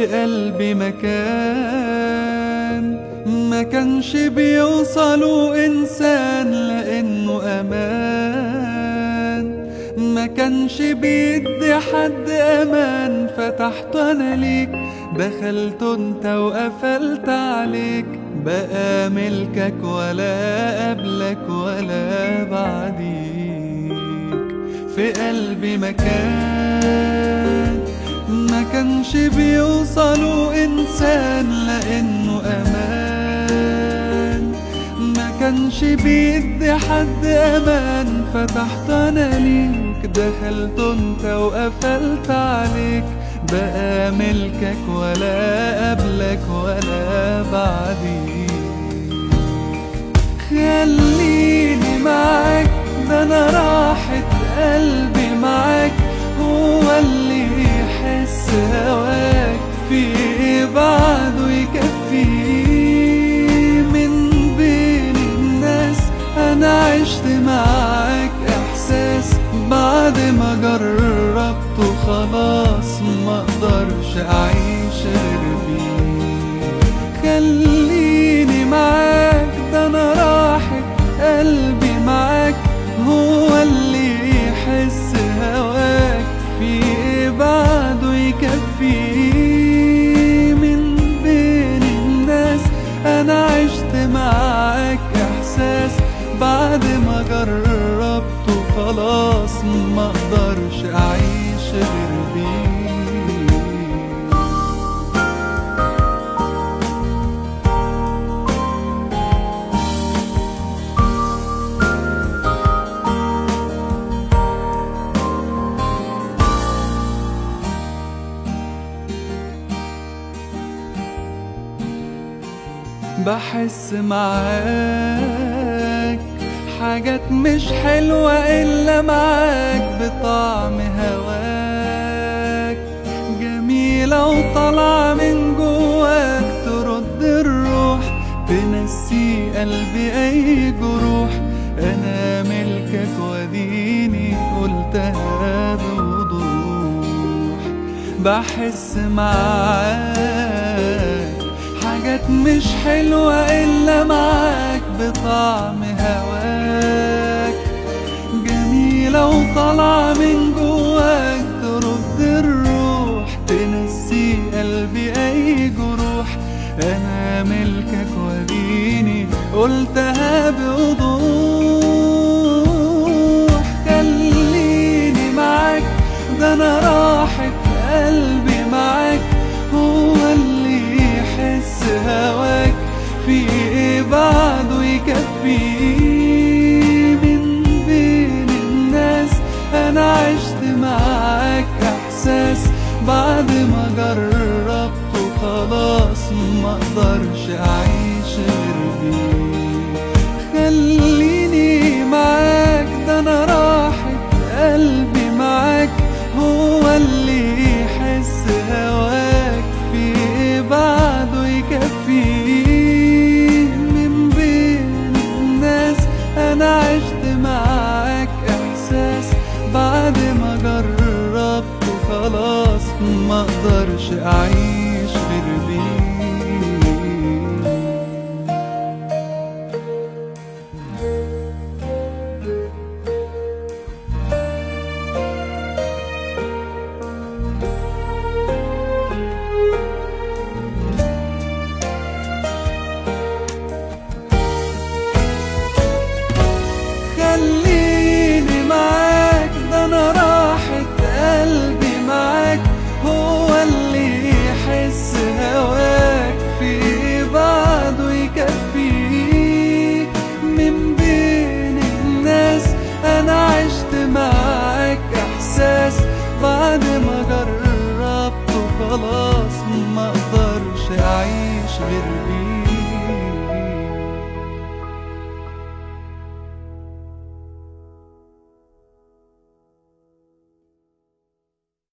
في قلبي مكان ما كانش بيوصلوا إنسان لأنه أمان ما كانش بيدي حد أمان فتحت أنا ليك دخلت انت وقفلت عليك بقى ملكك ولا قبلك ولا بعديك في قلبي مكان ما كانش بيوصلوا إنسان لأنه أمان ما كانش بيدي حد أمان فتحت أنا ليك دخلت انت وقفلت عليك بقى ملكك ولا قبلك ولا بعديك خليني معاك ده انا راحة قلبي معاك هو اللي يحس هواك في ايه بعده يكفيه من بين الناس انا عشت معاك احساس بعد ما جربته خلاص ما اقدرش اعيش غير بيه خليني معاك ده انا راحة قلبي معاك هو اللي يحس هواك في ايه بعده يكفيه من بين الناس انا عشت معاك احساس بعد ما جربته خلاص ما اقدرش اعيش غير بيه بحس معاك حاجات مش حلوة إلا معاك بطعم هواك جميلة وطالعة من جواك ترد الروح تنسي قلبي أي جروح أنا ملكك وديني قلتها بوضوح بحس معاك حاجات مش حلوة إلا معاك بطعم هواك جميلة وطالعة من جواك ترد الروح تنسي قلبي أي جروح أنا ملكك وديني قلتها بوضوح خليني معاك ده أنا راحة قلبي معاك هو اللي يحس هواك في ايه بعده يكفيه من بين الناس انا عشت معاك احساس بعد ما جربته خلاص ما اقدرش اعيش